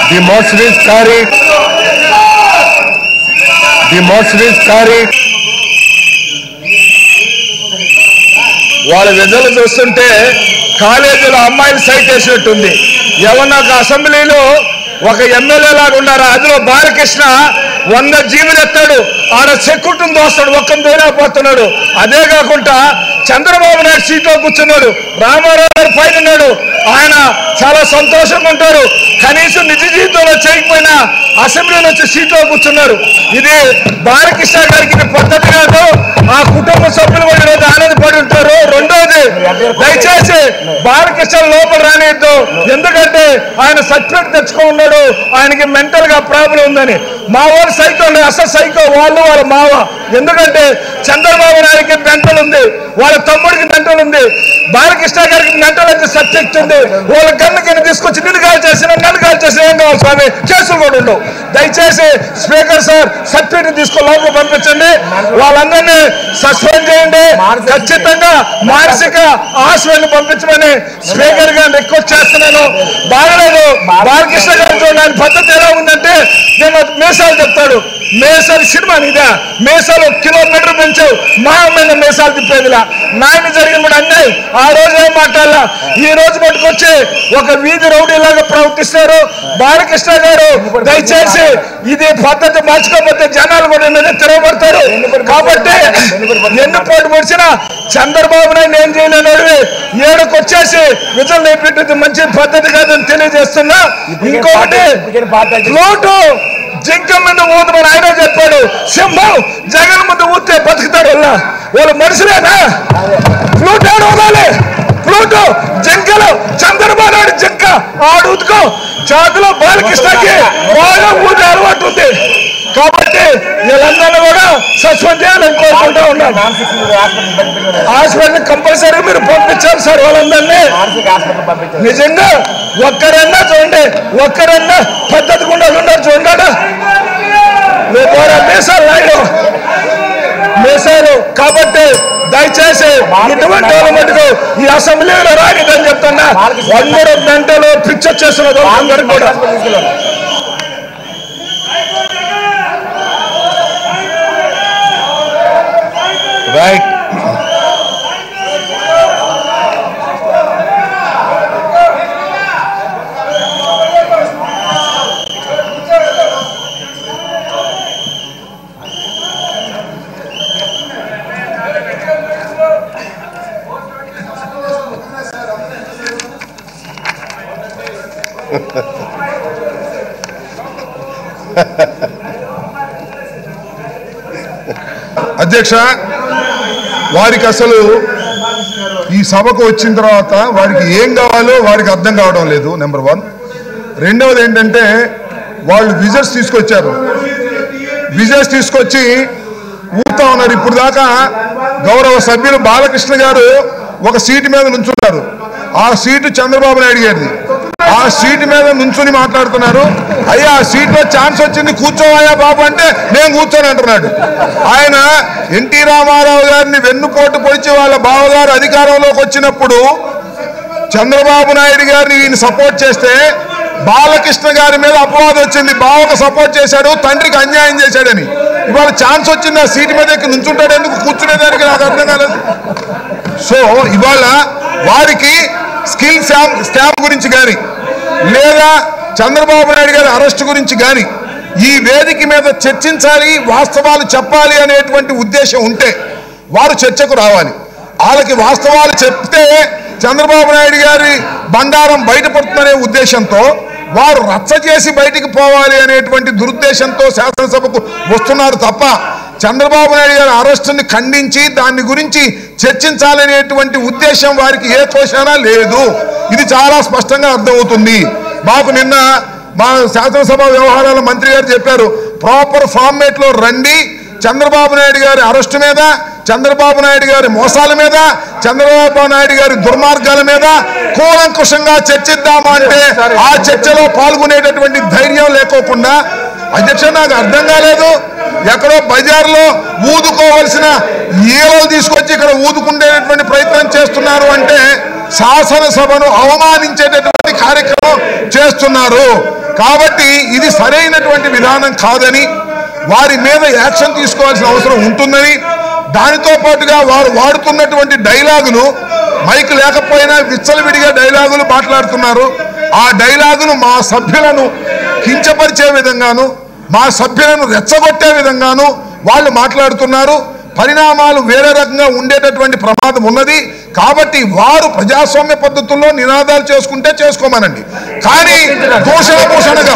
The motion is carried. The motion is carried. వాళ్ళ విధులు చూస్తుంటే కాలేజీలో అమ్మాయిలు సైట్ వేసినట్టుంది ఎవరన్నా ఒక అసెంబ్లీలో ఒక ఎమ్మెల్యే లాగా ఉన్నారు అందులో బాలకృష్ణ వంద జీవులు ఎత్తాడు ఆడ సెక్యూరిటీని దోస్తాడు ఒక్కని తేలేకపోతున్నాడు అదే కాకుండా చంద్రబాబు నాయుడు సీట్లో కూర్చున్నాడు రామారావు గారు పైన ఉన్నాడు ఆయన చాలా సంతోషంగా ఉంటారు కనీసం నిజ జీవితంలో చేయకపోయినా అసెంబ్లీలో వచ్చి సీట్లో కూర్చున్నారు ఇది బాలకృష్ణ గారికి ఇది పద్ధతి కాదు ఆ కుటుంబ సభ్యులు కూడా ఈరోజు ఆనందపడి ఉంటారు రెండోది దయచేసి బాలకృష్ణ లోపల రానియద్దు ఎందుకంటే ఆయన సర్టిఫికేట్ తెచ్చుకో ఉన్నాడు ఆయనకి మెంటల్ గా ప్రాబ్లం ఉందని మా వాళ్ళు సైకో ఉండే అసలు సైకో వాళ్ళు వాళ్ళ మావ ఎందుకంటే చంద్రబాబు నాయుడికి మెంటల్ ఉంది వాళ్ళ తమ్ముడికి మెంటల్ ఉంది బాలకృష్ణ గారికి మెంటల్ అయితే సబ్జెక్ట్ ఉంది వాళ్ళ గన్ను కింద తీసుకొచ్చి నిన్ను కాల్ చేసిన నన్ను కాల్ చేసిన ఏం కావాలి స్వామి కేసులు కూడా ఉండవు దయచేసి స్పీకర్ సార్ సర్టిఫికేట్ తీసుకొని లోపల పంపించండి వాళ్ళందరినీ సస్పెండ్ చేయండి ఖచ్చితంగా మానసిక హాస్పిటల్ పంపించమని స్పీకర్ గారిని రిక్వెస్ట్ చేస్తున్నాను బాగలేదు బాలకృష్ణ గారు చూడండి ఆయన పద్ధతి ఎలా ఉందంటే నేను మేసాలు చెప్తాడు మేసాలు సినిమా ఇదా మేసాలు ఒక కిలోమీటర్ పెంచావు మా మీద మేసాలు తిప్పేదిలా నాయన జరిగిన కూడా అన్నాయి ఆ రోజు ఏం మాట్లాడాల ఈ రోజు పట్టుకొచ్చి ఒక వీధి రౌడీలాగా ప్రవర్తిస్తారు బాలకృష్ణ గారు దయచేసి ఇది పద్ధతి మార్చుకోకపోతే జనాలు కూడా మీద తిరగబడతారు కాబట్టి ఎన్ని పోటీ పొడిచిన చంద్రబాబు నాయుడు ఏం చేయలేనోడివి ఏడుకు వచ్చేసి విజయం నేర్పించేది మంచి పద్ధతి కాదని తెలియజేస్తున్నా ఇంకొకటి ఫ్లూటు జింక మీద ఊదమని ఆయన చెప్పాడు సింహం జగన్ ముందు ఊతే బతుకుతాడు వాళ్ళ వాళ్ళు మనుషులేనా ఫ్లూట్ ఆడు వదాలి ఫ్లూటు జింకలు చంద్రబాబు నాయుడు జింక ఆడు ఊదుకో చేతిలో బాలకృష్ణకి బాగా ఊదే అలవాటు ఉంది కాబట్టి వీళ్ళందరినీ కూడా సస్పెండ్ చేయాలని కోరుకుంటా ఉన్నాను హాస్పిటల్ కంపల్సరీ మీరు పంపించాలి సార్ వాళ్ళందరినీ నిజంగా ఒక్కరన్నా చూడండి ఒక్కరన్నా పద్ధతి గుండా ఉన్నారు చూడండి మీసాలు నాయుడు మీసాలు కాబట్టి దయచేసి ఇటువంటి వాళ్ళ మటుకు ఈ అసెంబ్లీలో రానిదని చెప్తున్నా అందరూ గంటలు పిక్చర్ చేస్తున్నారు అందరికి కూడా Right. అధ్యక్ష వారికి అసలు ఈ సభకు వచ్చిన తర్వాత వారికి ఏం కావాలో వారికి అర్థం కావడం లేదు నెంబర్ వన్ రెండవది ఏంటంటే వాళ్ళు విజర్స్ తీసుకొచ్చారు విజర్స్ తీసుకొచ్చి ఊపుతా ఉన్నారు ఇప్పుడు దాకా గౌరవ సభ్యులు బాలకృష్ణ గారు ఒక సీటు మీద నుంచున్నారు ఆ సీటు చంద్రబాబు నాయుడు గారిది ఆ సీటు మీద నుంచుని మాట్లాడుతున్నారు అయ్యా ఆ సీట్లో ఛాన్స్ వచ్చింది కూర్చోవయ్యా బాబు అంటే నేను కూర్చొని అంటున్నాడు ఆయన ఎన్టీ రామారావు గారిని వెన్నుపోటు పొడిచి వాళ్ళ బావగారు అధికారంలోకి వచ్చినప్పుడు చంద్రబాబు నాయుడు గారిని ఈయన సపోర్ట్ చేస్తే బాలకృష్ణ గారి మీద అపవాదం వచ్చింది బావకు సపోర్ట్ చేశాడు తండ్రికి అన్యాయం చేశాడని ఇవాళ ఛాన్స్ వచ్చింది ఆ సీటు మీద ఎక్కి నుంచుంటాడు ఎందుకు కూర్చునేదానికి నాకు అర్థం కాలేదు సో ఇవాళ వారికి స్కిల్ స్టామ్ స్టాంప్ గురించి కానీ లేదా చంద్రబాబు నాయుడు గారి అరెస్ట్ గురించి కానీ ఈ వేదిక మీద చర్చించాలి వాస్తవాలు చెప్పాలి అనేటువంటి ఉద్దేశం ఉంటే వారు చర్చకు రావాలి వాళ్ళకి వాస్తవాలు చెప్తే చంద్రబాబు నాయుడు గారి బండారం బయటపడుతుందనే ఉద్దేశంతో వారు రచ్చ చేసి బయటికి పోవాలి అనేటువంటి దురుద్దేశంతో శాసనసభకు వస్తున్నారు తప్ప చంద్రబాబు నాయుడు గారి అరెస్టుని ఖండించి దాని గురించి చర్చించాలనేటువంటి ఉద్దేశం వారికి ఏ కోశానా లేదు ఇది చాలా స్పష్టంగా అర్థమవుతుంది మాకు నిన్న మా శాసనసభ వ్యవహారాల మంత్రి గారు చెప్పారు ప్రాపర్ ఫార్మేట్ లో రండి చంద్రబాబు నాయుడు గారి అరెస్టు మీద చంద్రబాబు నాయుడు గారి మోసాల మీద చంద్రబాబు నాయుడు గారి దుర్మార్గాల మీద కూలంకుషంగా చర్చిద్దామా అంటే ఆ చర్చలో పాల్గొనేటటువంటి ధైర్యం లేకోకుండా అధ్యక్ష నాకు అర్థం కాలేదు ఎక్కడో బజార్లో ఊదుకోవలసిన ఈలలు తీసుకొచ్చి ఇక్కడ ఊదుకుండేటటువంటి ప్రయత్నం చేస్తున్నారు అంటే శాసనసభను అవమానించేటటువంటి కార్యక్రమం చేస్తున్నారు కాబట్టి ఇది సరైనటువంటి విధానం కాదని వారి మీద యాక్షన్ తీసుకోవాల్సిన అవసరం ఉంటుందని దానితో పాటుగా వారు వాడుతున్నటువంటి డైలాగులు మైక్ లేకపోయినా విచ్చలవిడిగా డైలాగులు మాట్లాడుతున్నారు ఆ డైలాగులు మా సభ్యులను కించపరిచే విధంగాను మా సభ్యులను రెచ్చగొట్టే విధంగాను వాళ్ళు మాట్లాడుతున్నారు పరిణామాలు వేరే రకంగా ఉండేటటువంటి ప్రమాదం ఉన్నది కాబట్టి వారు ప్రజాస్వామ్య పద్ధతుల్లో నినాదాలు చేసుకుంటే చేసుకోమనండి కానీ దూషణ భూషణగా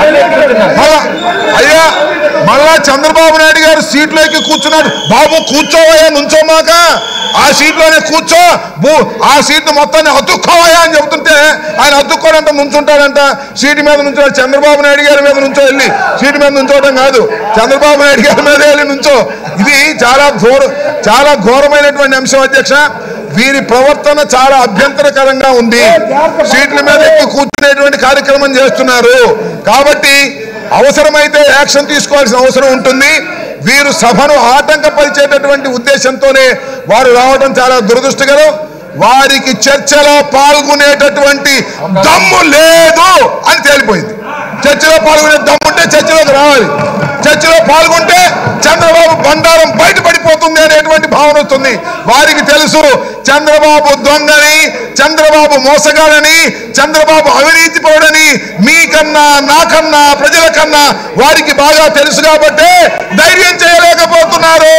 మళ్ళా అయ్యా మళ్ళా చంద్రబాబు నాయుడు గారు సీట్లోకి కూర్చున్నాడు బాబు కూర్చోవయ్యా నుంచోమాక ఆ సీట్లోనే కూర్చో బూ ఆ సీట్ మొత్తాన్ని అతుక్కోవయ్యా అని చెబుతుంటే ఆయన అతుక్కోడంట నుంచుంటాడంట సీటు మీద నుంచో చంద్రబాబు నాయుడు గారి మీద నుంచో వెళ్ళి సీటు మీద నుంచోవడం కాదు చంద్రబాబు నాయుడు గారి మీద వెళ్ళి నుంచో ఇది చాలా ఘోర చాలా ఘోరమైనటువంటి అంశం అధ్యక్ష వీరి ప్రవర్తన చాలా అభ్యంతరకరంగా ఉంది సీట్ల మీద ఎక్కి కూర్చునేటువంటి కార్యక్రమం చేస్తున్నారు కాబట్టి అవసరమైతే యాక్షన్ తీసుకోవాల్సిన అవసరం ఉంటుంది వీరు సభను ఆటంకపరిచేటటువంటి ఉద్దేశంతోనే వారు రావడం చాలా దురదృష్టకరం వారికి చర్చలో పాల్గొనేటటువంటి దమ్ము లేదు అని తేలిపోయింది చర్చలో పాల్గొనే దమ్ముంటే చర్చలోకి రావాలి చర్చలో పాల్గొంటే చంద్రబాబు బండారం బయటపడిపోతుంది అనేటువంటి భావన వస్తుంది వారికి తెలుసు చంద్రబాబు దొంగని చంద్రబాబు మోసగాడని చంద్రబాబు అవినీతి పరుడని మీకన్నా నాకన్నా ప్రజల కన్నా వారికి బాగా తెలుసు కాబట్టి ధైర్యం చేయలేకపోతున్నారు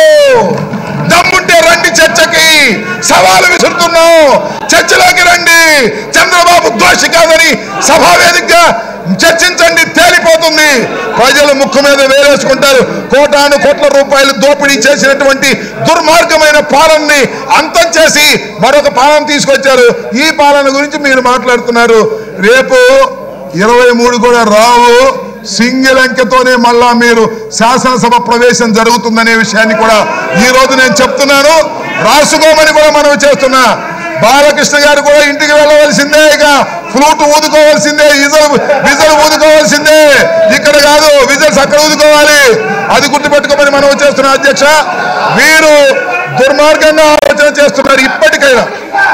దమ్ముంటే రండి చర్చకి సవాలు విసురుతున్నాం చర్చలోకి రండి చంద్రబాబు దోషి కాదని సభా వేదికగా చర్చించండి తేలిపోతుంది ప్రజలు ముక్కు మీద వేలేసుకుంటారు కోటాను కోట్ల రూపాయలు దోపిడీ చేసినటువంటి దుర్మార్గమైన పాలనని అంతం చేసి మరొక పాలన తీసుకొచ్చారు ఈ పాలన గురించి మీరు మాట్లాడుతున్నారు రేపు ఇరవై మూడు కూడా రావు సింగిల్ అంకెతోనే మళ్ళా మీరు శాసనసభ ప్రవేశం జరుగుతుందనే విషయాన్ని కూడా ఈ రోజు నేను చెప్తున్నాను రాసుకోమని కూడా మనం చేస్తున్నా బాలకృష్ణ గారు కూడా ఇంటికి వెళ్ళవలసిందే ఇక ఫ్లూట్ ఊదుకోవాల్సిందే విజల్ విజల్ ఊదుకోవాల్సిందే ఇక్కడ కాదు విజల్స్ అక్కడ ఊదుకోవాలి అది గుర్తుపెట్టుకోమని మనం చేస్తున్నాం అధ్యక్ష వీరు దుర్మార్గంగా ఆలోచన చేస్తున్నారు ఇప్పటికైనా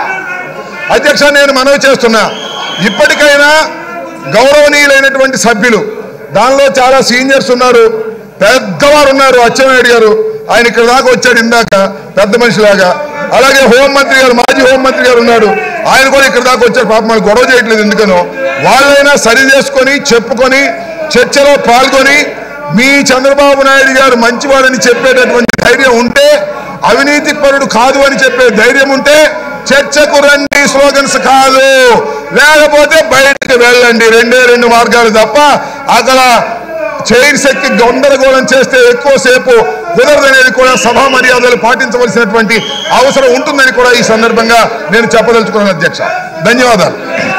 అధ్యక్ష నేను మనవి చేస్తున్నా ఇప్పటికైనా గౌరవనీయులైనటువంటి సభ్యులు దానిలో చాలా సీనియర్స్ ఉన్నారు పెద్దవారు ఉన్నారు అచ్చెన్నాయుడు గారు ఆయన ఇక్కడ దాకా వచ్చాడు ఇందాక పెద్ద మనిషిలాగా అలాగే హోంమంత్రి గారు మాజీ హోంమంత్రి గారు ఉన్నాడు ఆయన కూడా ఇక్కడ దాకా వచ్చారు పాప మనకు గొడవ చేయట్లేదు ఎందుకనో వాళ్ళైనా సరి చేసుకొని చెప్పుకొని చర్చలో పాల్గొని మీ చంద్రబాబు నాయుడు గారు మంచివాడని చెప్పేటటువంటి ధైర్యం ఉంటే అవినీతి పరుడు కాదు అని చెప్పే ధైర్యం ఉంటే చర్చకు రండి స్లోగన్స్ కాదు లేకపోతే బయటకు వెళ్ళండి రెండే రెండు మార్గాలు తప్ప అక్కడ చైర్స్ ఎక్కి గందరగోళం చేస్తే ఎక్కువసేపు కుదరదనేది కూడా సభా మర్యాదలు పాటించవలసినటువంటి అవసరం ఉంటుందని కూడా ఈ సందర్భంగా నేను చెప్పదలుచుకున్నాను అధ్యక్ష ధన్యవాదాలు